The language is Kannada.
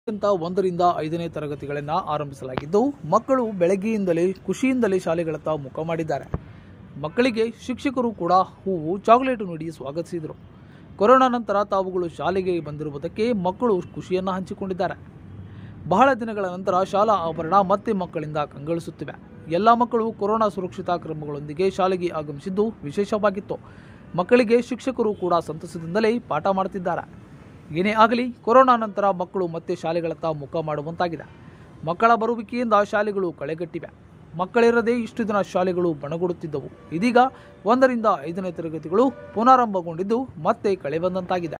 ಅಂತ ಒಂದರಿಂದ ಐದನೇ ತರಗತಿಗಳನ್ನು ಆರಂಭಿಸಲಾಗಿದ್ದು ಮಕ್ಕಳು ಬೆಳಗ್ಗೆಯಿಂದಲೇ ಖುಷಿಯಿಂದಲೇ ಶಾಲೆಗಳತ್ತ ಮುಖ ಮಾಡಿದ್ದಾರೆ ಮಕ್ಕಳಿಗೆ ಶಿಕ್ಷಕರು ಕೂಡ ಹೂವು ಚಾಕೊಲೇಟು ನೀಡಿ ಸ್ವಾಗತಿಸಿದರು ಕೊರೋನಾ ನಂತರ ತಾವುಗಳು ಶಾಲೆಗೆ ಬಂದಿರುವುದಕ್ಕೆ ಮಕ್ಕಳು ಖುಷಿಯನ್ನು ಹಂಚಿಕೊಂಡಿದ್ದಾರೆ ಬಹಳ ದಿನಗಳ ನಂತರ ಶಾಲಾ ಆವರಣ ಮತ್ತೆ ಮಕ್ಕಳಿಂದ ಕಂಗೊಳಿಸುತ್ತಿವೆ ಎಲ್ಲ ಮಕ್ಕಳು ಕೊರೋನಾ ಸುರಕ್ಷಿತಾ ಕ್ರಮಗಳೊಂದಿಗೆ ಶಾಲೆಗೆ ಆಗಮಿಸಿದ್ದು ವಿಶೇಷವಾಗಿತ್ತು ಮಕ್ಕಳಿಗೆ ಶಿಕ್ಷಕರು ಕೂಡ ಸಂತಸದಿಂದಲೇ ಪಾಠ ಮಾಡುತ್ತಿದ್ದಾರೆ ಏನೇ ಆಗಲಿ ಕೊರೋನಾ ನಂತರ ಮಕ್ಕಳು ಮತ್ತೆ ಶಾಲೆಗಳತ್ತ ಮುಖ ಮಾಡುವಂತಾಗಿದೆ ಮಕ್ಕಳ ಬರುವಿಕೆಯಿಂದ ಶಾಲೆಗಳು ಕಳೆಗಟ್ಟಿವೆ ಮಕ್ಕಳಿರದೇ ಇಷ್ಟು ದಿನ ಶಾಲೆಗಳು ಬಣಗುಡುತ್ತಿದ್ದವು ಇದೀಗ ಒಂದರಿಂದ ಐದನೇ ತರಗತಿಗಳು ಪುನರಾರಂಭಗೊಂಡಿದ್ದು ಮತ್ತೆ ಕಳೆ ಬಂದಂತಾಗಿದೆ